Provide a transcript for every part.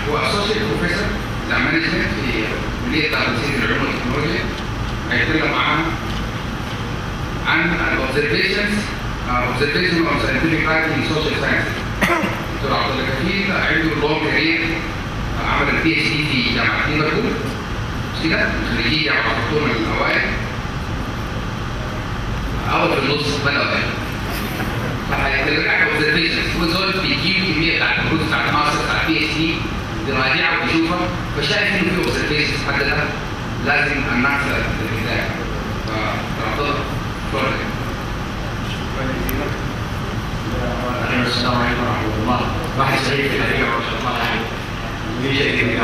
هو اسوشيت بروفيسور بتاع مانجمنت في كليه تنسيق العلوم والتكنولوجيا هيتكلم معانا عن الاوبزرفيشنز اوبزرفيشن اوف ساينتفك رايتنج ان سوشيال ساينس دكتور عبد الله كفيل عنده لونج كارير عمل البي اتش دي في جامعه ليفربول مش كده؟ خريجي جامعه الخرطوم من الاوائل اول في النص بدأوا ده فهيتكلم عن اوبزرفيشنز هو زول بيجيب كميه بتاعت الكروت بتاعت ماستر بتاعت بي اتش دي بيراجعها وبيشوفها فشايف انه في اوبزرفيشنز حددها لازم الناس البدايه فتفضل تفضل السلام عليكم ورحمه الله واحد سعيد في الحقيقه ما شاء الله يعني لي شيء كثير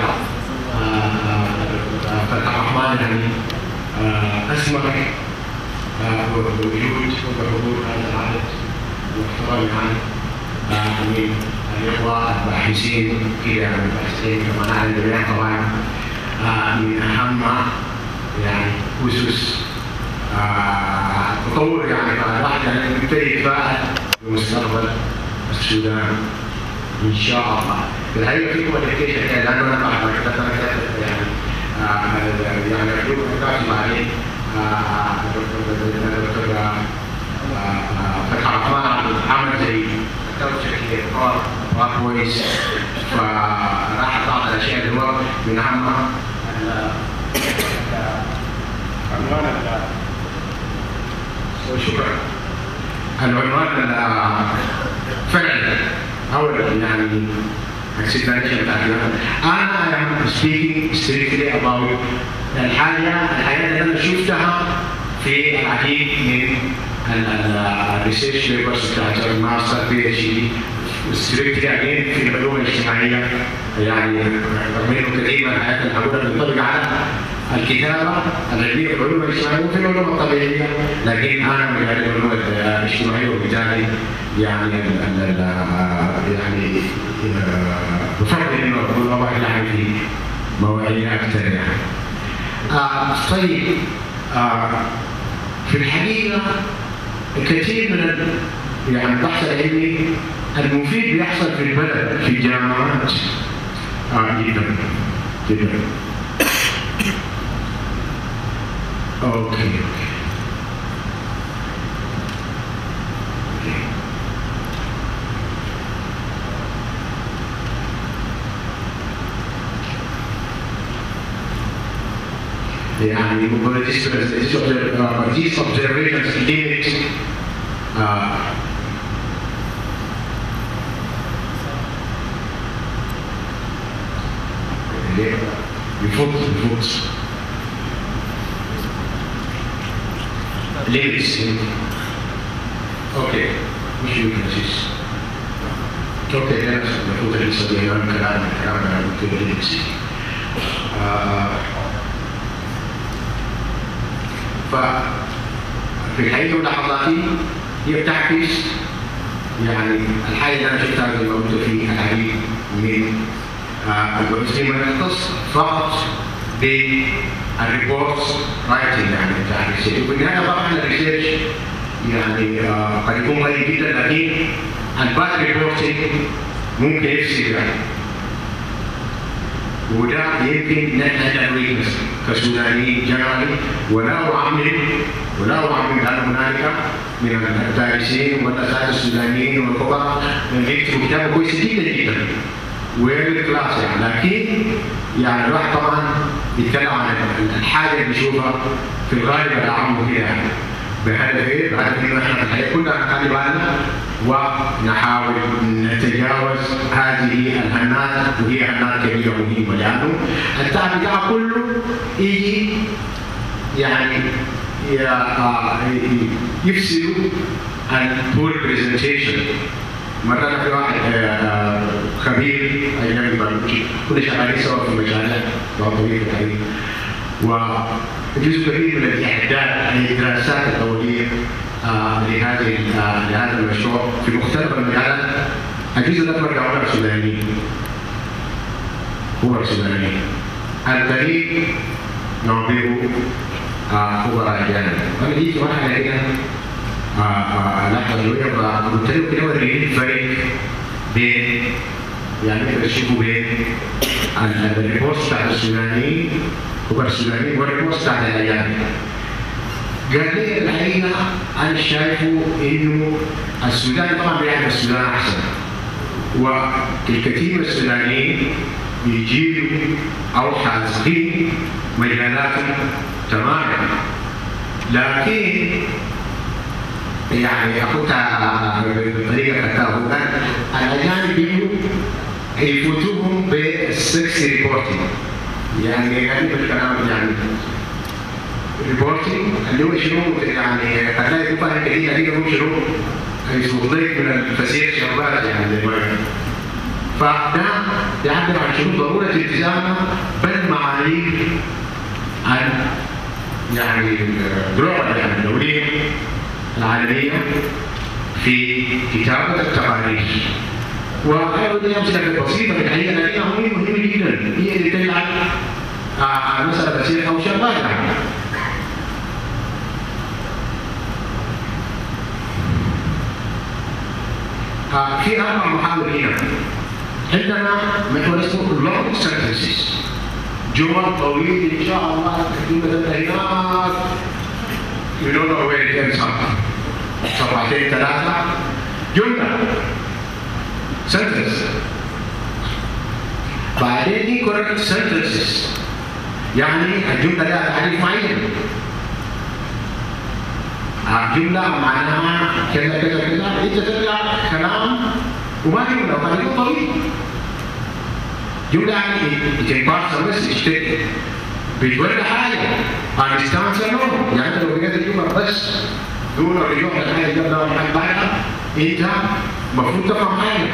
فتح الرحمن يعني اسمع بوجود وبحضور هذا العدد المحترم يعني من الاخوه الباحثين في الباحثين كما نعلم جميعا طبعا من اهم يعني اسس تطور يعني الواحد يعني يبتدي يتفائل بمستقبل السودان ان شاء الله في الحقيقه في كواليفيكيشن كان لانه انا بعد ما كتبت انا كتبت يعني يعني ارجوك تكافي بعدين دكتور فتح الرحمن عمل زي كتبت كده كويس فراح بعض الاشياء اللي هو من اهمها عنوان شكرا العنوان فعلا اول يعني explanation بتاعت انا am speaking strictly about الحاجه الحاجات اللي انا شفتها في العديد من الريسيرش بيبرز بتاعت الماستر بي اتش دي ستريكتلي اجين في العلوم الاجتماعيه يعني رغم انه كثير من الحاجات اللي هقولها بتنطبق على الكتابه العلميه في العلوم الاجتماعيه وفي العلوم الطبيعيه لكن انا من العلوم الاجتماعيه وبالتالي يعني ال ال يعني بفضل انه اكون اضع يعني في مواعيد اكثر يعني. آه طيب آه في الحقيقه كثير من ال يعني البحث العلمي المفيد بيحصل في البلد في الجامعات آه جدا جدا اوكي اوكي يعني these these observations limit uh, بفوت بفوت ليميتس اوكي مش يمكن اسيس اوكي انا المفروض لسه دي كلام كلام انا قلت ليميتس ففي الحقيقه ملاحظاتي هي بتعكس يعني الحاجه اللي انا شفتها زي ما قلت في العديد من البحوثين ما يختص فقط بالريبورتس رايتنج يعني بتاع الريسيرش وفي النهايه طبعا الريسيرش يعني آه قد يكون قليل جدا لكن الباد ريبورتنج ممكن يفسد يعني وده يمكن نحن ويكنس كسودانيين جنرالي ولا أعمل ولا أعمل أن هنالك من الدارسين والأساتذة السودانيين والخبراء يكتبوا كتاب كويس جدا جدا وير كلاس يعني لكن يعني الواحد طبعا بيتكلم عن الحاجه اللي بيشوفها في الغالب العام كده يعني بهدف ايه؟ بهدف انه احنا في الحقيقه كلنا نخلي بالنا ونحاول نتجاوز هذه الهنات وهي هنات كبيره مهمه لانه التعب بتاعه كله يجي يعني يفسد البول برزنتيشن مرة في واحد خبير أجنبي كل شغالين سوا في مجالات طبيعية التعليم وجزء كبير من الإعداد الدراسات الأولية لهذه لهذا المشروع في مختلف المجالات الجزء الأكبر يعود السودانيين هو السودانيين القليل نعبره خبراء أجانب أنا جيت واحد كده لحظه شويه فقلت له كده وريني الفرق بين يعني تشوفوا بين الريبورت بتاعت السودانيين كبار السودانيين والريبورت بتاعت الاجانب قال لي الحقيقه انا شايفه انه السودان طبعا بيعمل السودان احسن والكثير من السودانيين بيجيبوا او حاسبين مجالاتهم تماما لكن يعني اخذتها بطريقه كتاب الاجانب بيجوا يفوتوهم بالسكس ريبورتنج يعني غريب الكلام يعني ريبورتنج اللي هو شنو يعني هتلاقي يكون فاهم كثير هتلاقي هو شنو يصوت لك من الفسيخ شربات يعني زي ما فده يعبر عن شنو ضروره التزامنا بالمعايير عن يعني الدروع يعني الدوليه العالميه في كتابه التقارير وهذه امثله بسيطه في الحقيقه لكنها مهمه جدا هي اللي تلعب على مساله بسيطه او شغاله في اربع محاور هنا عندنا محور اسمه لونج سنتنسز جمل طويل ان شاء الله تكتبها هناك you don't know where it ends up صفحتين ثلاثه جمله سنتنس بعدين دي كوركت سنتنسز يعني الجمله لها تعريف معين جملة معناها كذا كذا كذا انت ترجع كلام وما جملة وتعريف طويل جملة يعني it imparts a message بتوري حاجة understands a law يعني لو بقيت الجملة بس دون رجوع لحاجة جاب لها حاجة بعدها انت المفروض تفهم حاجة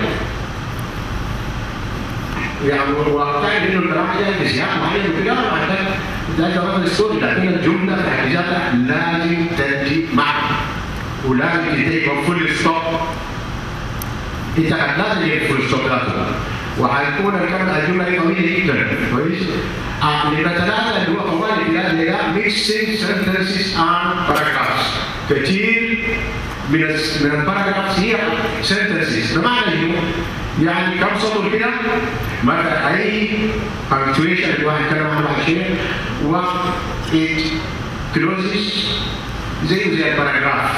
يعني وتعرف انه الكلام جاي في سياق معين وكده عندك ده كمان الصوت لكن الجمله في حد ذاتها لازم تجي معك ولازم تديك فول ستوب انت لازم تجيب فول ستوب ذاته وهيكون الكلام الجمله دي طويله جدا كويس؟ آه نمرة ثلاثة اللي هو طوال الكلام اللي ده mixing sentences and paragraphs كثير من من الباراجرافز هي sentences بمعنى انه يعني كم سطر كده ما في اي punctuation اللي واحد يتكلم عنه بعد شيء و it closes زيه زي الباراجراف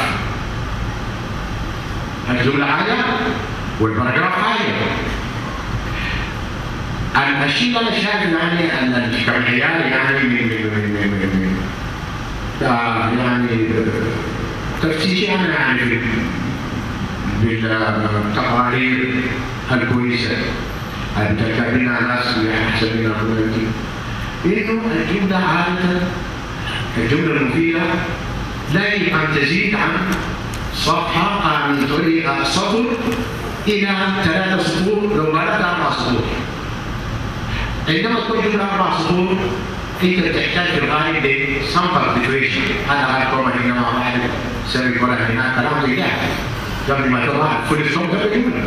الجملة حاجة والباراجراف حاجة الشيء اللي انا شايف يعني كمعيار يعني من من من من, من يعني تفتيشي انا يعني بالتقارير الكويسه المتكلمين ناس احسن من اخواتي انه الجمله عاده الجمله المفيده لا يجب ان تزيد عن صفحه من طريق سطر الى ثلاثه سطور لو بلغت اربع سطور عندما تكون جمله اربع سطور انت بتحتاج في الغالب ل some punctuation هذا غير كوما هنا مع بعض سامي ولا هنا كلام زي ده قبل ما تضع فول ستوب قبل جمله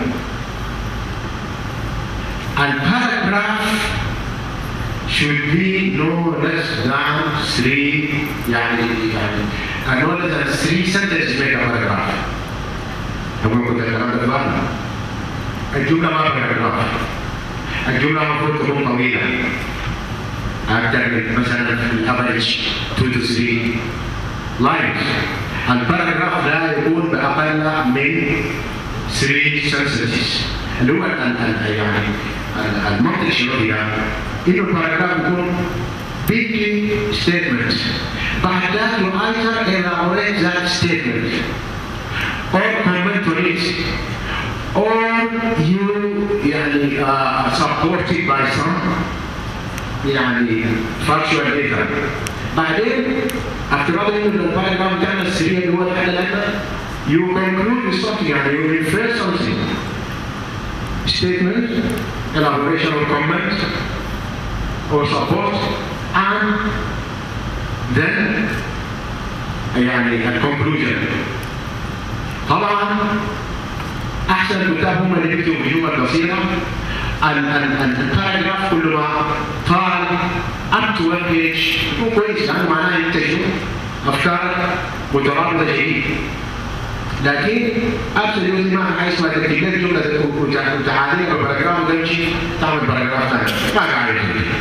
الباراجراف should be no less than three يعني يعني no less than three sentences make a paragraph هم كنت الكلام ده فاهم الجمله ما باراجراف الجمله المفروض تكون طويله اكثر من مثلا الافريج 2 to 3 لاينز الباراجراف لا يكون باقل من 3 sentences اللي هو يعني المنطق الشرعي ده انه الباراجراف يكون big statement بعد ذلك you either elaborate that statement or comment on it or you يعني uh, supported by some يعني factual data بعدين افتراض انه الباراجراف بتاعنا السريع اللي هو الحاجه الادنى you conclude with something يعني you refer something statement elaboration or comment or support and then يعني الكونكلوجن طبعا احسن الكتاب هم اللي بيكتبوا بجمل قصيره الباراجراف كل ما طال up to one page يكون كويس لانه معناه ينتجوا افكار مترابطه جديد لكن ابسوليوتلي ما في حاجه اسمها تكتب لك جمله وتعادلها بباراجراف وتمشي تعمل باراجراف ثاني ما قاعد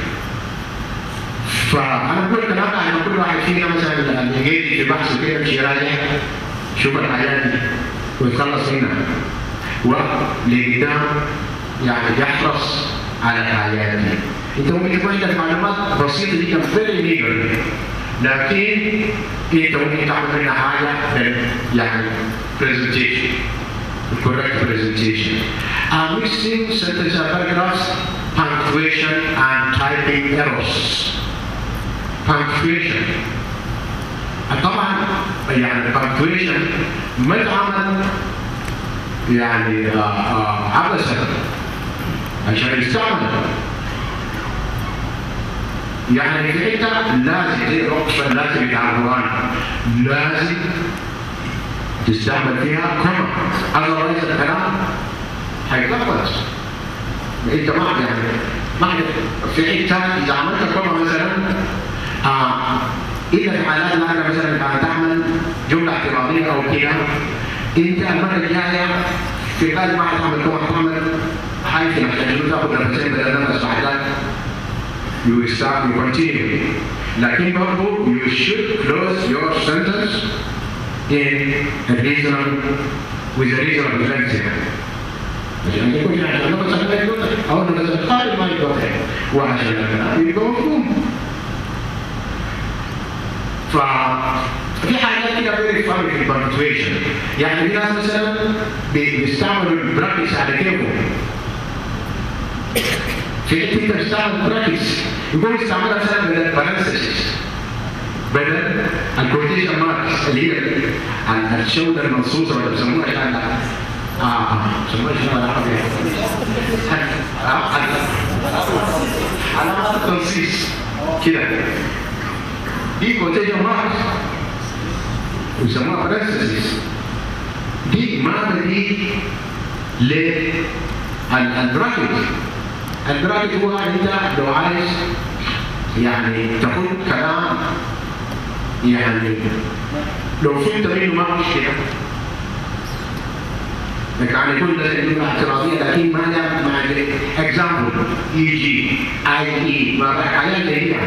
فانا بقول الكلام ده عشان كل واحد فينا مثلا اللي يجي في بحث كده يمشي يراجع شوف الحاجات دي ويتخلص منها ولقدام يعني يحرص على الحاجات دي انت ممكن تكون عندك معلومات بسيطه جدا فيري ميجر لكن انت ممكن تعمل منها حاجه يعني presentation correct presentation are mixing sentence paragraphs punctuation and typing errors punctuation طبعا يعني punctuation ما اتعمل يعني آه آه عبثا عشان يستعمل يعني في حته لازم زي رقصه لازم يتعاملون لازم تستعمل فيها كوما اذروايز الكلام هيتلخبط انت ما يعني ما في حته اذا عملت كوما مثلا آه الا في حالات معينه مثلا كانت تعمل جمله اعتراضيه او كده انت المره الجايه في غالب ما حتعمل كوما حتعمل حاجه عشان تاخذ نفسين بدل نفس بعدين you will start you continue لكن برضه you should close your sentence in a reasonable with a reasonable length يعني عشان يكون عشان نفس ما يقطع او نفس الخارج ما يقطع وعشان الكلام يبقى مفهوم ف في حاجات كده فيري فاني في البنكتويشن يعني في ناس مثلا بيستعملوا البراكتس على كيفهم في حته انت بتستعمل براكتس يقوم يستعملها مثلا بدل بارنسيس بدل الكوتيشن ماركس اللي هي الشوده المنصوصه ولا بيسموها ايه اه اه بيسموها ايه بالعربي علامات التنصيص كده دي كوتيشن ماركس ويسموها بارنسيس دي ما دي للبراكت البراكت هو انت لو عايز يعني تقول كلام يعني لو فهمت منه ما مشكله لكن يعني يكون جمله اعتراضيه لكن ما مع اكزامبل اي جي اي اي ما حاجات زي دي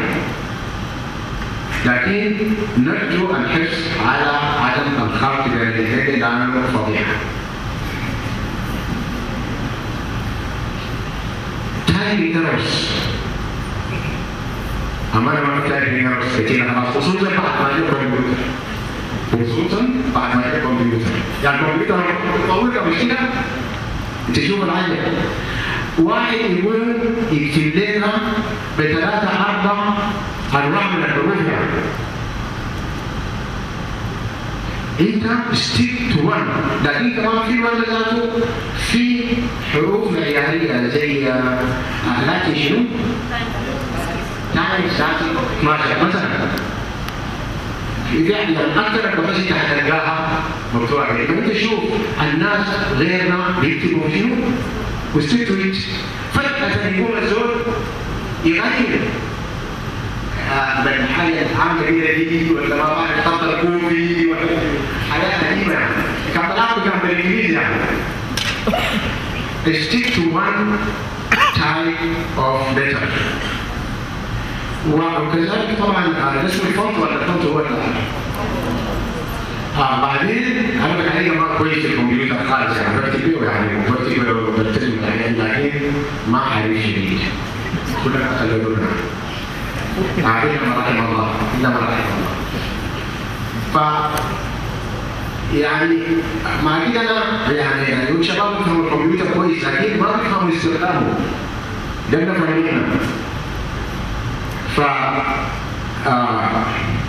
لكن نرجو الحرص على عدم الخلط بين الاثنين لانه فضيحه تايم درس أما أنا ما تايم درس كثير خصوصا بعد ما يجي كمبيوتر خصوصا بعد ما يجي كمبيوتر يعني الكمبيوتر متطور مش كده تشوف العجب واحد يقول يكتب لنا بثلاثة أربع أنواع من الحروف يعني انت ستيك تو وان لكن كمان في وان ذاته في حروف معياريه زي لكن شنو؟ تايم ساعتي 12 مثلا يعني اكثر البحوث انت حتلقاها مكتوبه عليك انت شوف الناس غيرنا بيكتبوا شنو؟ وستيك تو ات فجاه يقوم الزول يغير بالحاجة العامة كده دي ولا ما بعرف الخط الكوفي ولا حاجات غريبة يعني كان طلعته كان بالإنجليزي يعني stick to one type of letter وكذلك طبعا ده اسمه الفونت ولا الفونت هو آه بعدين انا بتعلم ما كويس الكمبيوتر خالص يعني بكتب بيه يعني بكتب وبلتزم لكن ما حريف شديد كلنا خلونا علينا ما رحم الله الا ما رحم الله ف يعني مع كده انا يعني يعني شباب بيفهموا الكمبيوتر كويس لكن ما بيفهموا استخدامه ده احنا فاهمينها ف آه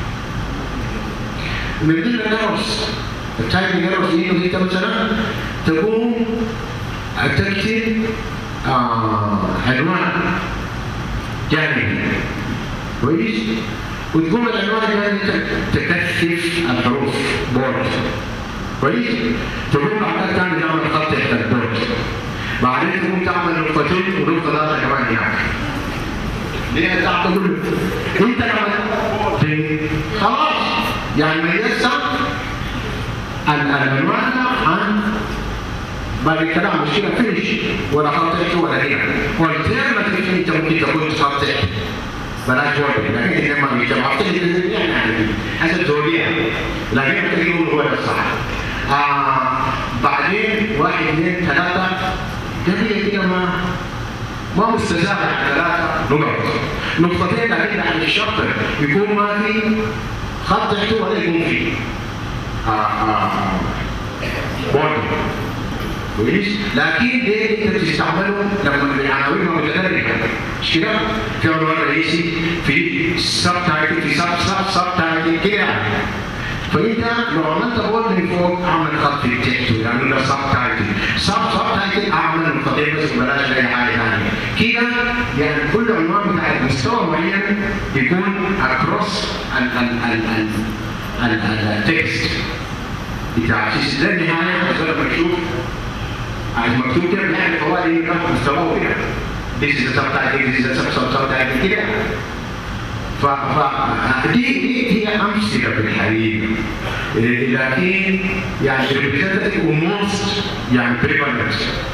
من ضمن النقص التايبنج ايرورز دي انه انت مثلا تقوم تكتب آه عنوان جانبي كويس وتقوم العنوان ده تكثف الحروف بورد كويس تقوم بعدها تعمل تعمل خط تحت البورد بعدين تقوم تعمل نقطتين ونقطه ثلاثه كمان يعني ليه تعمل كله انت لما خلاص يعني ميزت العنوان عن بعد الكلام مشكلة فينش ولا خطئت ولا هنا والتيرمتيف انت ممكن تكون تخطئ بلاش وردي لكن انما بيجمع يعني يعني حسب زوليها لكن انت تقول هو الصح آه بعدين واحد اثنين ثلاثة جميل كده ما ما مستزاد على ثلاثة نقط نقطتين لكن على الشرط يكون ما في خط تحته ولا يكون فيه آه آه آه. بورد كويس لكن ليه انت بتستعمله لما العناوين متدرجه مش كده؟ في عنوان رئيسي في سب تايتل في سب سب سب تايتل كده يعني فانت لو عملت بورد من فوق اعمل خط في تحته يعني ده سب تايتل سب سب تايتل اعمل نقطتين بس بلاش اي حاجه ثانيه كده يعني كل عنوان بتاع مستوى معين يكون اكروس التكست بتاع ده النهايه زي ما نشوف عايز مكتوب كده بنعمل فوائد ايه كم مستواه كده this is the subtitle this is the sub sub subtitle كده ف ف دي دي هي امثله في الحقيقه لكن يعني representative وموست يعني prevalent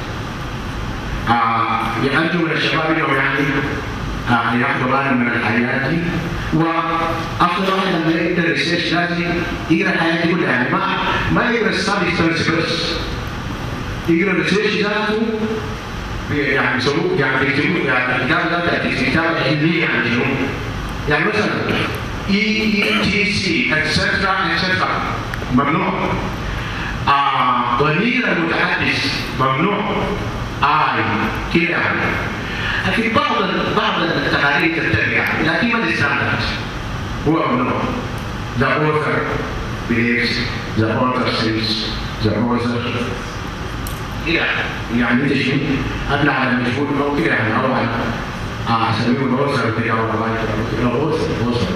آه يأرجو من الشباب انهم يعني آه ياخذوا بالهم من الحياه دي وافضل واحد لما يقرا الريسيرش لازم يقرا الحياه دي كلها يعني ما ما يقرا الستادي بس يقرا الريسيرش ذاته يعني يسموه يعني بيكتبوه يعني الكتاب ده تأتي كتاب علمي يعني شنو؟ يعني مثلا اي اي تي سي اتسترا اتسترا ممنوع آه ضمير المتحدث ممنوع اي كده يعني في بعض بعض التقارير تتبع لكن ما الستاندرد هو ممنوع the author believes the author says the author كده يعني انت شنو ابلع على المشهور او كده يعني او على اسميه الوصل كده او كده وصل وصل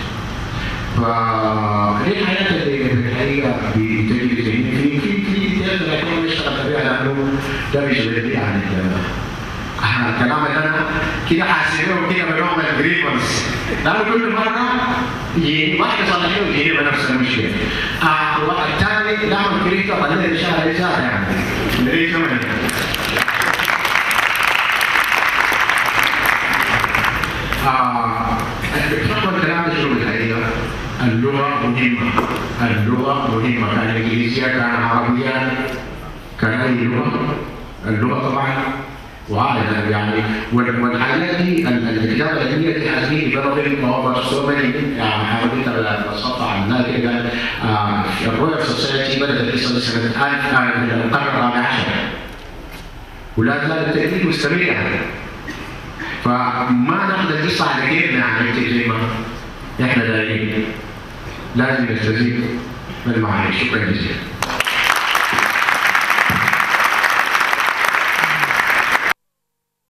فدي الحياه اللي في الحقيقه بتجي ذهني في في في ثلاثه لكن نشتغل فيها لانه ده بيشغل يعني الكلام اللي انا كده حاسبه كده بنوع من الجريمنس لانه كل مره يجي واحد يصلحه ويجي بنفس المشكله. آه والثاني نعمل كريتو خلينا شهر شهر يعني. ليه كمان؟ آه الفقه الكلام ده شنو الحقيقه؟ اللغه مهمه اللغه مهمه كان انجليزيه كان عربيه كان اي لغه اللغه طبعا وهذا يعني والحاجات دي الكتابه العلميه دي حاسبين ديفلوبينج اوفر سو ماني يعني حاولت الصفحه عنها كده قال الرويال سوسايتي بدات القصه سنه 1000 القرن الرابع عشر ولا زال التأكيد مستمر فما ناخذ القصه على كيفنا يعني زي ما احنا دايرين لازم نستزيد بالمعاني شكرا جزيلا